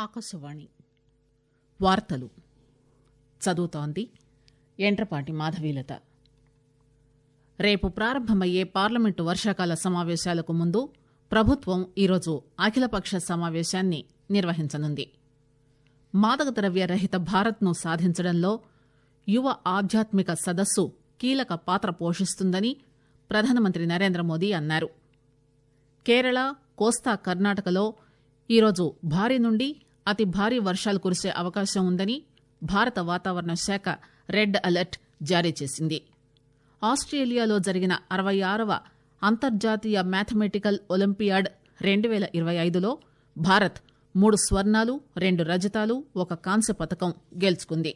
ఆకాశవాణి వార్తలు చదువుతోంది ఎంట్రపాటి మాధవీలత రేపు ప్రారంభమయ్యే పార్లమెంటు వర్షాకాల సమావేశాలకు ముందు ప్రభుత్వం ఈరోజు అఖిలపక్ష సమావేశాన్ని నిర్వహించనుంది మాదక ద్రవ్య రహిత భారత్ను సాధించడంలో యువ ఆధ్యాత్మిక సదస్సు కీలక పాత్ర పోషిస్తుందని ప్రధానమంత్రి నరేంద్ర మోదీ అన్నారు కేరళ కోస్తా కర్ణాటకలో ఈరోజు భారీ నుండి అతి భారీ వర్షాలు కురిసే అవకాశం ఉందని భారత వాతావరణ శాఖ రెడ్ అలర్ట్ జారీ చేసింది ఆస్ట్రేలియాలో జరిగిన అరవై ఆరవ అంతర్జాతీయ మ్యాథమెటికల్ ఒలింపియాడ్ రెండు పేల ఇరవై ఐదులో భారత్ మూడు స్వర్ణాలు రెండు రజతాలు ఒక కాంస్య పథకం గెలుచుకుంది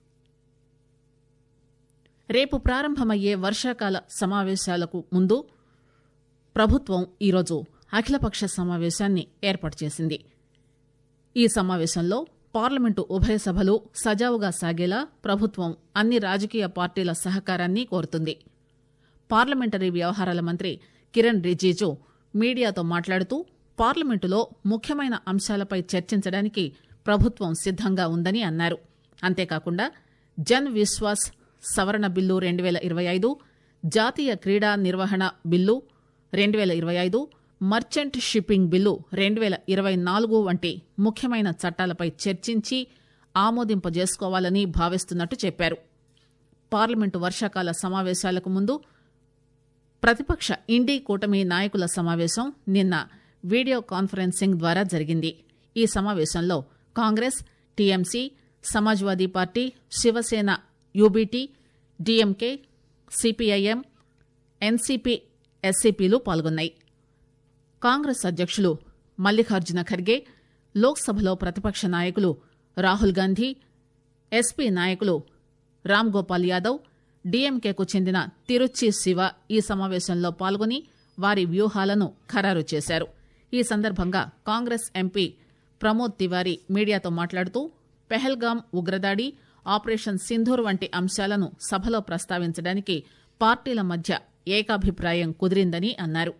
రేపు ప్రారంభమయ్యే వర్షాకాల సమావేశాలకు ముందు ప్రభుత్వం ఈరోజు అఖిలపక్ష సమావేశాన్ని ఏర్పాటు చేసింది ఈ సమావేశంలో పార్లమెంటు ఉభయ సభలు సజావుగా సాగేలా ప్రభుత్వం అన్ని రాజకీయ పార్టీల సహకారాన్ని కోరుతుంది పార్లమెంటరీ వ్యవహారాల మంత్రి కిరణ్ రిజిజు మీడియాతో మాట్లాడుతూ పార్లమెంటులో ముఖ్యమైన అంశాలపై చర్చించడానికి ప్రభుత్వం సిద్దంగా ఉందని అన్నారు అంతేకాకుండా జన్ విశ్వాస్ సవరణ బిల్లు రెండు పేల ఇరవై ఐదు జాతీయ క్రీడా నిర్వహణ బిల్లు రెండు పేల ఇరవై ఐదు మర్చెంట్ షిప్పింగ్ బిల్లు రెండు పేల ఇరవై నాలుగు వంటి ముఖ్యమైన చట్టాలపై చర్చించి ఆమోదింపజేసుకోవాలని భావిస్తున్నట్టు చెప్పారు పార్లమెంటు వర్షాకాల సమావేశాలకు ముందు ప్రతిపక్ష ఇండీ కూటమి నాయకుల సమావేశం నిన్న వీడియో కాన్ఫరెన్సింగ్ ద్వారా జరిగింది ఈ సమావేశంలో Congress TMC Samajwadi party Shiv Sena UBT DMK CPIM NCP ఎస్సీపీలు పాల్గొన్నాయి కాంగ్రెస్ అధ్యక్షులు మల్లికార్జున ఖర్గే లోక్సభలో ప్రతిపక్ష నాయకులు రాహుల్ గాంధీ ఎస్పీ నాయకులు రామ్ గోపాల్ యాదవ్ డీఎంకేకు చెందిన తిరుచి శివ ఈ సమావేశంలో పాల్గొని వారి వ్యూహాలను ఖరారు చేశారు ఈ సందర్భంగా కాంగ్రెస్ ఎంపీ ప్రమోద్ తివారీ మీడియాతో మాట్లాడుతూ పెహల్గాం ఉగ్రదాడి ఆపరేషన్ సింధూర్ వంటి అంశాలను సభలో ప్రస్తావించడానికి పార్టీల మధ్య ఏకాభిప్రాయం కుదిరిందని అన్నారు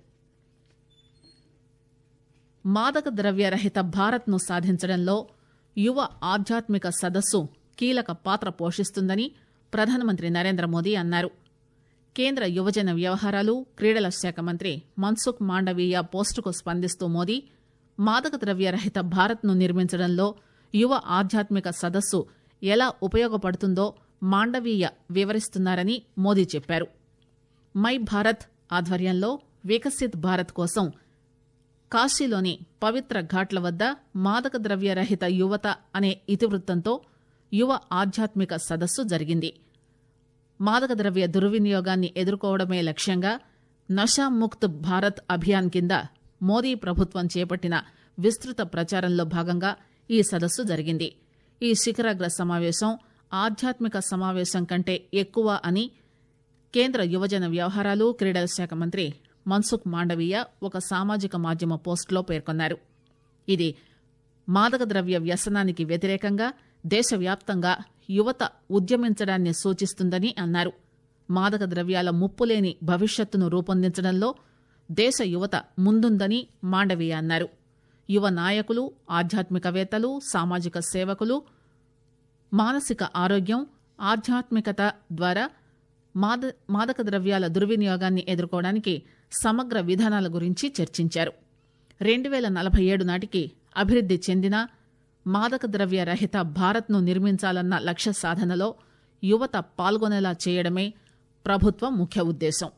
మాదక ద్రవ్య రహిత భారత్ను సాధించడంలో యువ ఆధ్యాత్మిక సదస్సు కీలక పాత్ర పోషిస్తుందని ప్రధానమంత్రి నరేంద్ర మోదీ అన్నారు కేంద్ర యువజన వ్యవహారాలు క్రీడల శాఖ మంత్రి మన్సుఖ్ మాండవీయ పోస్టుకు స్పందిస్తూ మోదీ మాదక ద్రవ్య రహిత భారత్ను నిర్మించడంలో యువ ఆధ్యాత్మిక సదస్సు ఎలా ఉపయోగపడుతుందో మాండవీయ వివరిస్తున్నారని మోదీ చెప్పారు మై భారత్ ఆధ్వర్యంలో వికసిత్ భారత్ కోసం కాశీలోని పవిత్ర ఘాట్ల వద్ద మాదక ద్రవ్య రహిత యువత అనే ఇతివృత్తంతో యువ ఆధ్యాత్మిక సదస్సు జరిగింది మాదక ద్రవ్య దుర్వినియోగాన్ని ఎదుర్కోవడమే లక్ష్యంగా నషాముక్త్ భారత్ అభియాన్ కింద మోదీ ప్రభుత్వం చేపట్టిన విస్తృత ప్రచారంలో భాగంగా ఈ సదస్సు జరిగింది ఈ శిఖరాగ్ర సమావేశం ఆధ్యాత్మిక సమావేశం కంటే ఎక్కువ అని కేంద్ర యువజన వ్యవహారాలు క్రీడల శాఖ మంత్రి మన్సుఖ్ మాండవీయ ఒక సామాజిక మాధ్యమ పోస్టులో పేర్కొన్నారు ఇది మాదక ద్రవ్య వ్యసనానికి వ్యతిరేకంగా దేశవ్యాప్తంగా యువత ఉద్యమించడాన్ని సూచిస్తుందని అన్నారు మాదక ద్రవ్యాల ముప్పులేని భవిష్యత్తును రూపొందించడంలో దేశ యువత ముందుందని మాండవీయ అన్నారు యువ నాయకులు ఆధ్యాత్మికవేత్తలు సామాజిక సేవకులు మానసిక ఆరోగ్యం ఆధ్యాత్మికత ద్వారా మాద మాదక ద్రవ్యాల దుర్వినియోగాన్ని ఎదుర్కోవడానికి సమగ్ర విధానాల గురించి చర్చించారు రెండు పేల నలభై ఏడు నాటికి అభివృద్ది చెందిన మాదక ద్రవ్య రహిత భారత్ను నిర్మించాలన్న లక్ష్య సాధనలో యువత పాల్గొనేలా చేయడమే ప్రభుత్వం ముఖ్య ఉద్దేశం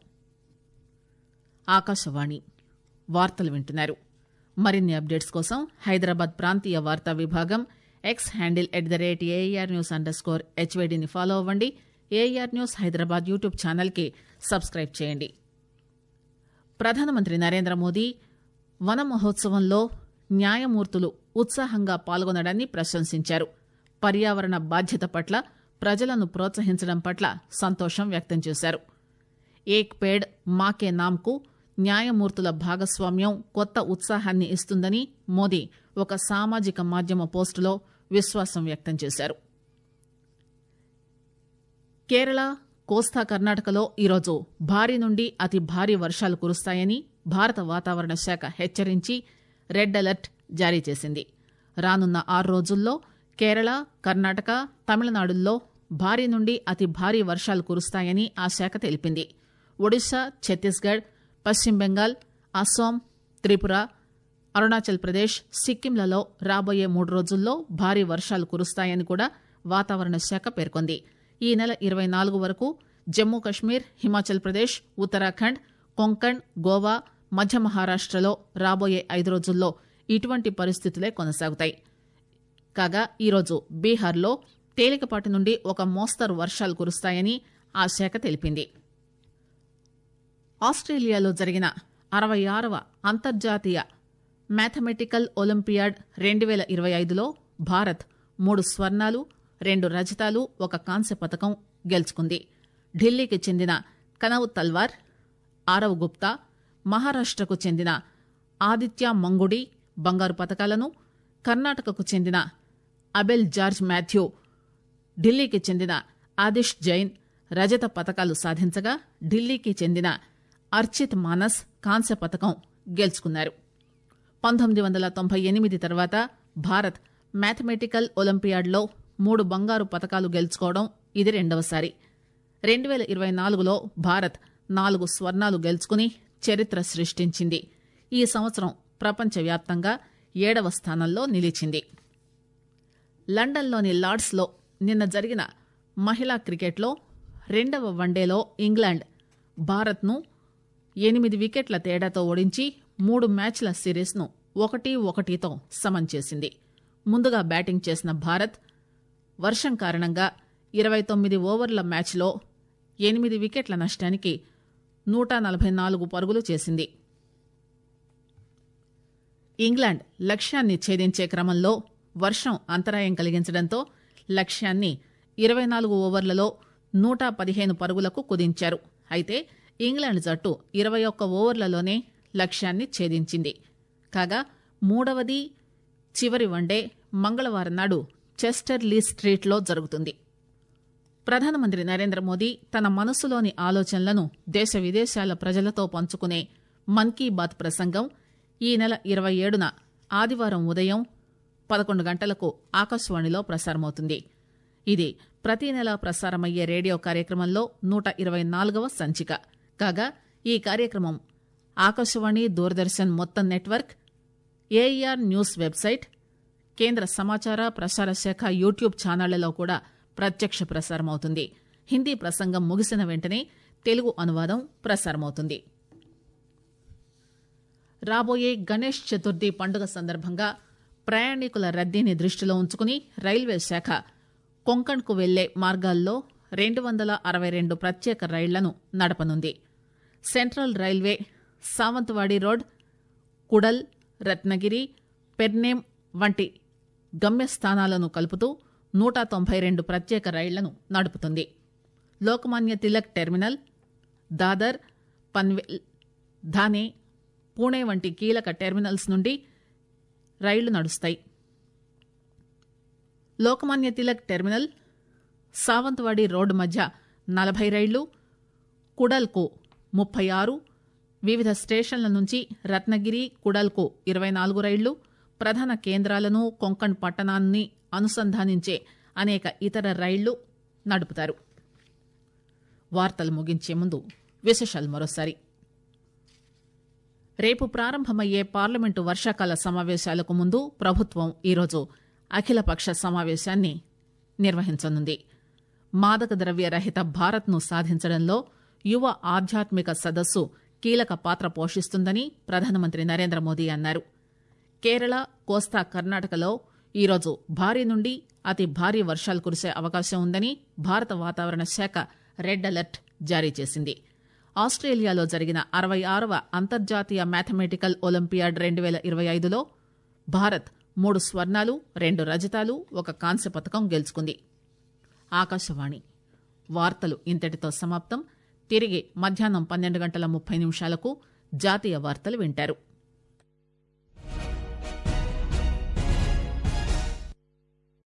ఆకాశవాణి వార్తలు వింటున్నారు మరిన్ని అప్డేట్స్ కోసం హైదరాబాద్ ప్రాంతీయ వార్తా విభాగం X handle at the rate AR news underscore స్కోర్ హెచ్వైడిని ఫాలో అవ్వండి ఏఆర్ న్యూస్ హైదరాబాద్ యూట్యూబ్ ఛానల్కి సబ్స్క్రైబ్ చేయండి ప్రధానమంత్రి నరేంద్ర మోదీ వన మహోత్సవంలో న్యాయమూర్తులు ఉత్సాహంగా పాల్గొనడాన్ని ప్రశంసించారు పర్యావరణ బాధ్యత పట్ల ప్రజలను ప్రోత్సహించడం పట్ల సంతోషం వ్యక్తం చేశారు ఏక్ పేడ్ మాకే నామ్కు న్యాయమూర్తుల భాగస్వామ్యం కొత్త ఉత్సాహాన్ని ఇస్తుందని మోదీ ఒక సామాజిక మాధ్యమ పోస్టులో విశ్వాసం వ్యక్తం చేశారు కేరళ కోస్తా కర్ణాటకలో ఈరోజు భారీ నుండి అతి భారీ వర్షాలు కురుస్తాయని భారత వాతావరణ శాఖ హెచ్చరించి రెడ్ అలర్ట్ జారీ చేసింది రానున్న ఆరు రోజుల్లో కేరళ కర్ణాటక తమిళనాడుల్లో భారీ నుండి అతి భారీ వర్షాలు కురుస్తాయని ఆ శాఖ తెలిపింది ఒడిశా ఛత్తీస్గఢ్ పశ్చిమ బెంగాల్ అస్సాం త్రిపుర అరుణాచల్ ప్రదేశ్ సిక్కింలలో రాబోయే మూడు రోజుల్లో భారీ వర్షాలు కురుస్తాయని కూడా వాతావరణ శాఖ పేర్కొంది ఈ నెల ఇరవై నాలుగు వరకు జమ్మూ కశ్మీర్ హిమాచల్ ప్రదేశ్ ఉత్తరాఖండ్ కొంకణ్ గోవా మధ్య మహారాష్టలో రాబోయే ఐదు రోజుల్లో ఇటువంటి పరిస్థితులే కొనసాగుతాయి కాగా ఈరోజు బీహార్లో తేలికపాటి నుండి ఒక మోస్తరు వర్షాలు కురుస్తాయని ఆ శాఖ తెలిపింది ఆస్ట్రేలియాలో జరిగిన అరవై ఆరవ అంతర్జాతీయ మ్యాథమెటికల్ ఒలింపియాడ్ రెండు వేల ఇరవై ఐదులో భారత్ మూడు స్వర్ణాలు రెండు రజతాలు ఒక కాంస్య పథకం గెలుచుకుంది ఢిల్లీకి చెందిన కనవ్ తల్వార్ ఆరవ్ గుప్తా మహారాష్టకు చెందిన ఆదిత్య మంగుడి బంగారు పథకాలను కర్ణాటకకు చెందిన అబెల్ జార్జ్ మాథ్యూ ఢిల్లీకి చెందిన ఆదిష్ జైన్ రజత పథకాలు సాధించగా ఢిల్లీకి చెందిన అర్చిత్ మానస్ కాంస్య పథకం గెలుచుకున్నారు పంతొమ్మిది వందల తొంభై ఎనిమిది తర్వాత భారత్ మ్యాథమెటికల్ ఒలింపియాడ్లో మూడు బంగారు పథకాలు గెలుచుకోవడం ఇది రెండవసారి రెండు వేల ఇరవై నాలుగులో భారత్ నాలుగు స్వర్ణాలు గెలుచుకుని చరిత్ర సృష్టించింది ఈ సంవత్సరం ప్రపంచవ్యాప్తంగా ఏడవ స్థానంలో నిలిచింది లండన్లోని లార్డ్స్లో నిన్న జరిగిన మహిళా క్రికెట్లో రెండవ వన్డేలో ఇంగ్లాండ్ భారత్ను ఎనిమిది వికెట్ల తేడాతో ఓడించి మూడు మ్యాచ్ల సిరీస్ను ఒకటి ఒకటితో సమం చేసింది ముందుగా బ్యాటింగ్ చేసిన భారత్ వర్షం కారణంగా ఇరవై తొమ్మిది ఓవర్ల మ్యాచ్లో ఎనిమిది వికెట్ల నష్టానికి నూట నలభై నాలుగు పరుగులు చేసింది ఇంగ్లాండ్ లక్ష్యాన్ని ఛేదించే క్రమంలో వర్షం అంతరాయం కలిగించడంతో లక్ష్యాన్ని ఇరవై నాలుగు ఓవర్లలో నూట పదిహేను పరుగులకు కుదించారు అయితే ఇంగ్లాండ్ జట్టు ఇరవై ఒక్క ఓవర్లలోనే లక్ష్యాన్ని ఛేదించింది కాగా మూడవది చివరి వన్డే మంగళవారం నాడు చెస్టర్ లీ స్ట్రీట్లో జరుగుతుంది ప్రధానమంత్రి నరేంద్ర మోదీ తన మనసులోని ఆలోచనలను దేశ విదేశాల ప్రజలతో పంచుకునే మన్ కీ బాత్ ప్రసంగం ఈ నెల ఇరవై ఏడున ఆదివారం ఉదయం పదకొండు గంటలకు ఆకాశవాణిలో ప్రసారమవుతుంది ఇది ప్రతి నెల ప్రసారమయ్యే రేడియో కార్యక్రమంలో నూట ఇరవై నాలుగవ సంచిక కాగా ఈ కార్యక్రమం ఆకాశవాణి దూరదర్శన్ మొత్తం నెట్వర్క్ ఏఈఆర్ న్యూస్ వెబ్సైట్ కేంద్ర సమాచార ప్రసార శాఖ యూట్యూబ్ ఛానళ్లలో కూడా ప్రత్యక్ష ప్రసారమవుతుంది హిందీ ప్రసంగం ముగిసిన వెంటనే తెలుగు అనువాదం ప్రసారమవుతుంది రాబోయే గణేష్ చతుర్థి పండుగ సందర్భంగా ప్రయాణికుల రద్దీని దృష్టిలో ఉంచుకుని రైల్వే శాఖ కొంకణ్కు వెళ్లే మార్గాల్లో రెండు వందల అరవై రెండు ప్రత్యేక రైళ్లను నడపనుంది central railway Sawantwadi road Kudal Ratnagiri Pernem వంటి గమ్యస్థానాలను కలుపుతూ నూట తొంభై రెండు ప్రత్యేక రైళ్లను నడుపుతుంది లోకమాన్య తిలక్ టెర్మినల్ దాదర్ పన్వేల్ ధానే పూణే వంటి కీలక టెర్మినల్స్ నుండి రైళ్లు నడుస్తాయి లోకమాన్య తిలక్ టెర్మినల్ సావంతవాడి రోడ్డు మధ్య నలభై రైళ్లు కుడల్కు ముప్పై ఆరు వివిధ స్టేషన్ల నుంచి రత్నగిరి కుడల్కు ఇరవై నాలుగు రైళ్లు ప్రధాన కేంద్రాలను కొంకణ్ పట్టణాన్ని అనుసంధానించే అనేక ఇతర రైళ్లు నడుపుతారు వార్తలు ముగించే ముందు విశేషాలు మరోసారి రేపు ప్రారంభమయ్యే పార్లమెంటు వర్షాకాల సమావేశాలకు ముందు ప్రభుత్వం ఈరోజు అఖిలపక్ష సమావేశాన్ని నిర్వహించనుంది మాదక ద్రవ్య రహిత భారత్ను సాధించడంలో యువ ఆధ్యాత్మిక సదస్సు కీలక పాత్ర పోషిస్తుందని ప్రధానమంత్రి నరేంద్ర మోదీ అన్నారు కేరళ కోస్తా కర్ణాటకలో ఈరోజు భారీ నుండి అతి భారీ వర్షాలు కురిసే అవకాశం ఉందని భారత వాతావరణ శాఖ రెడ్ అలర్ట్ జారీ చేసింది ఆస్ట్రేలియాలో జరిగిన అరవై ఆరవ అంతర్జాతీయ మ్యాథమెటికల్ ఒలింపియాడ్ రెండు వేల ఇరవై ఐదులో భారత్ మూడు స్వర్ణాలు రెండు రజతాలు ఒక కాంస్య పథకం గెలుచుకుంది ఆకాశవాణి వార్తలు ఇంతటితో సమాప్తం తిరిగి మధ్యాహ్నం పన్నెండు గంటల ముప్పై నిమిషాలకు జాతీయ వార్తలు వింటారు